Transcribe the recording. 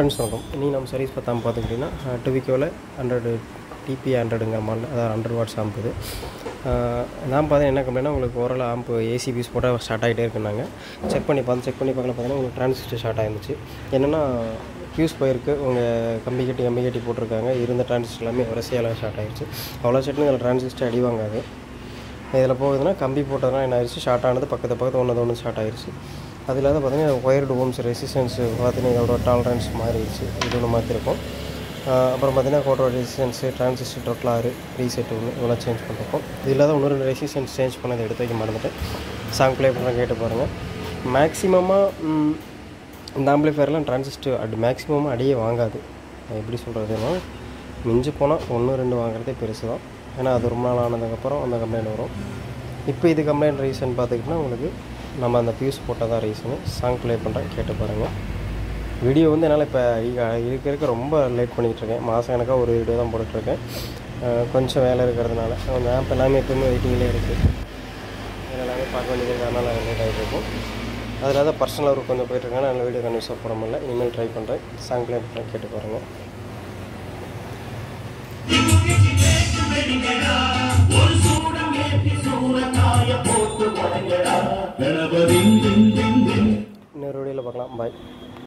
friends வணக்கம் இனி நம்ம சர்வீஸ் பார்த்தாம பார்த்துக்கிட்டிங்கன்னா டுவிக்கோவில் ஹண்ட்ரடு டிபி ஹண்ட்ரடுங்கிற மாடல் அதாவது ஹண்ட்ரட் வாட்ஸ் ஆம்ப் இது நான் பார்த்தேன் என்ன கம்ப்ளைண்ட்னா உங்களுக்கு ஓரளவு ஆம்ப் ஏசி பீஸ் போட்டால் ஸ்டார்ட் ஆகிட்டே இருக்குனாங்க செக் பண்ணி பார்த்து செக் பண்ணி பார்க்கல பார்த்தீங்கன்னா உங்களுக்கு டிரான்சிஸ்டர் ஸ்டார்ட் ஆயிருந்துச்சு என்னென்னா ஃபியூஸ் போயிருக்கு உங்கள் கம்பி கட்டி கம்பி கட்டி போட்டிருக்காங்க இருந்த டிரான்சிஸ்டர் எல்லாமே வரிசையால் ஸ்டார்ட் ஆயிடுச்சு அவ்வளோ செட்டுங்க இதில் டிரான்சிஸ்டர் அடி வாங்காது இதில் போகுதுன்னா கம்பி போட்டதுனா என்ன ஆயிடுச்சு ஷார்ட் ஆனது பக்கத்து பக்கத்து ஒன்று ஒன்று ஸ்டார்ட் ஆயிடுச்சு அது இல்லாத பார்த்தீங்கன்னா ஒயர்டு ஓம்ஸ் ரெசிஸ்டன்ஸ் பார்த்தீங்கன்னா இதோட டாலரன்ஸ் மாறிடுச்சு இது ஒன்று மாற்றிருக்கோம் அப்புறம் பார்த்தீங்கன்னா கோட்டோ ரெசிஸ்டன்ஸு டிரான்சிஸ்டர் டொட்லாறு ரீசெட் ஒன்று இவ்வளோ சேஞ்ச் பண்ணிருக்கோம் இது இல்லாத இன்னொரு ரெண்டு ரெசிஸ்டன்ஸ் சேஞ்ச் பண்ணதை எடுத்து வைக்க மறந்துட்டேன் சாங் ப்ளே பண்ணுறேன் கேட்டு பாருங்கள் மேக்ஸிமமாக இந்த ஆம்பிளிஃபயர்லாம் டிரான்சிஸ்டர் அடி மேக்ஸிமமாக அடியே வாங்காது அது எப்படி சொல்கிறதுன்னா மிஞ்சி போனால் ஒன்று ரெண்டு வாங்குறதே பெருசு தான் ஏன்னா அது ரொம்ப நாள் ஆனதுக்கப்புறம் அந்த கம்ப்ளைண்ட் வரும் இப்போ இது கம்ப்ளைண்ட் ரீசன் பார்த்துக்கிட்டிங்கன்னா உங்களுக்கு நம்ம அந்த ஃபியூஸ் போட்டால் தான் ரீசனு சாங் ப்ளே பண்ணுறேன் கேட்டு பாருங்கள் வீடியோ வந்து என்னால் இப்போ இருக்க இருக்க ரொம்ப லேட் பண்ணிகிட்ருக்கேன் மாதம் எனக்காக ஒரு வீடியோ தான் போட்டுட்ருக்கேன் அஹ் கொஞ்சம் வேலை இருக்கிறதுனால அந்த ஆப் எல்லாமே எப்போயுமே வெயிட்டிங்லேயே இருக்குது இதில் எல்லாமே பார்க்க வேண்டியது இருக்கிறதுனால லேட் ஆகிட்டு இருக்கும் அதில் தான் பர்சனல் ஒர்க் கொஞ்சம் போயிட்டுருக்கேன் நான் வீடியோ கன்வியூஸாக போட முடியல இனிமேல் ட்ரை பண்ணுறேன் சாங் ப்ளே பண்ணுறேன் கேட்டு பாருங்கள் ஒரு சூடம் ஏற்றி சூரக்காய போட்டு வணங்கடா கணபதின் தின் தின் தின் இன்னொரு வீடியோவில் பார்க்கலாம் பாய்